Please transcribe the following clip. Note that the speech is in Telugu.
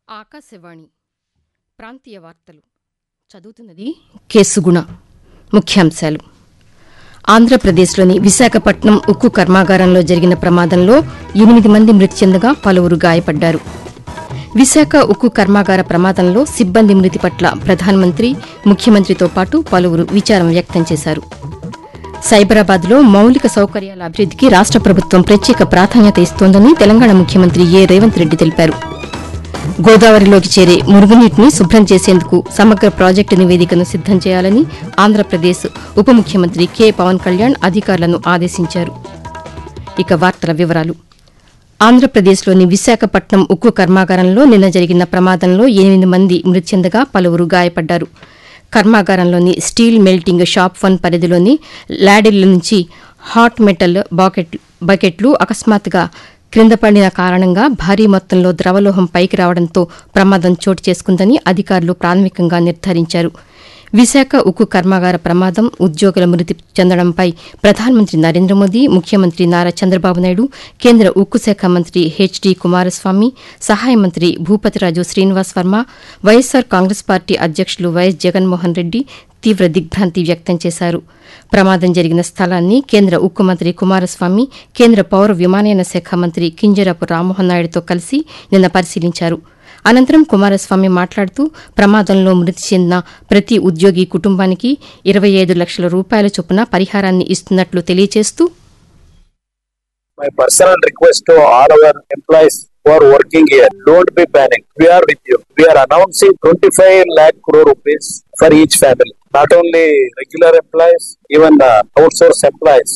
ఆకాశవాణి ప్రాంతీయ వార్తలు చదువుతున్నది కేసుగుణ ముఖ్యాంశాలు ఆంధ్రప్రదేశ్లోని విశాఖపట్నం ఉక్కు కర్మాగారంలో జరిగిన ప్రమాదంలో ఎనిమిది మంది మృతి చెందగా పలువురు గాయపడ్డారు విశాఖ ఉక్కు కర్మాగార ప్రమాదంలో సిబ్బంది మృతి పట్ల ప్రధానమంత్రి ముఖ్యమంత్రితో పాటు పలువురు విచారం వ్యక్తం చేశారు సైబరాబాద్లో మౌలిక సౌకర్యాల అభివృద్దికి రాష్ట ప్రభుత్వం ప్రత్యేక ప్రాధాన్యత ఇస్తోందని తెలంగాణ ముఖ్యమంత్రి ఏ రేవంత్ రెడ్డి తెలిపారు గోదావరిలోకి చేరే మురుగునీటిని శుభ్రం చేసేందుకు సమగ్ర ప్రాజెక్టు నివేదికను సిద్దం చేయాలని ఆంధ్రప్రదేశ్ ఉప ముఖ్యమంత్రి కె పవన్ కళ్యాణ్ అధికారులను ఆదేశించారు ఇక వార్తల వివరాలు ఆంధ్రప్రదేశ్లోని విశాఖపట్నం ఉక్కు కర్మాగారంలో నిన్న జరిగిన ప్రమాదంలో ఎనిమిది మంది మృతి చెందగా పలువురు గాయపడ్డారు కర్మాగారంలోని స్టీల్ మెల్టింగ్ షాప్ వన్ పరిధిలోని లాడిల్ల నుంచి హాట్ మెటల్ బాకెట్ బకెట్లు అకస్మాత్తుగా క్రింద పడిన కారణంగా భారీ మొత్తంలో ద్రవలోహం పైకి రావడంతో ప్రమాదం చోటు చేసుకుందని అధికారులు ప్రాథమికంగా నిర్ధారించారు విశాఖ ఉక్కు కర్మాగార ప్రమాదం ఉద్యోగుల మృతి చెందడంపై ప్రధానమంత్రి నరేంద్ర మోదీ ముఖ్యమంత్రి నారా చంద్రబాబు నాయుడు కేంద్ర ఉక్కు శాఖ మంత్రి హెచ్డి కుమారస్వామి సహాయ మంత్రి భూపతిరాజు శ్రీనివాస్ వర్మ వైఎస్సార్ కాంగ్రెస్ పార్టీ అధ్యక్షులు వైఎస్ జగన్మోహన్ రెడ్డి తీవ్ర దిగ్భ్రాంతి వ్యక్తం చేశారు ప్రమాదం జరిగిన స్థలాన్ని కేంద్ర ఉక్కు మంత్రి కుమారస్వామి కేంద్ర పౌర విమానయాన శాఖ మంత్రి కింజరాపు రామ్మోహన్ నాయుడుతో కలిసి నిన్న పరిశీలించారు అనంతరం కుమారస్వామి మాట్లాడుతూ ప్రమాదంలో మృతి చెందిన ప్రతి ఉద్యోగి కుటుంబానికి ఇరవై ఐదు లక్షల రూపాయల చొప్పున పరిహారాన్ని ఇస్తున్నట్లు తెలియజేస్తూ My personal request to all our employees who are working here, don't be panic. We are with you. We are announcing 25 lakh crore rupees for each family. Not only regular employees, even uh, outsourced employees.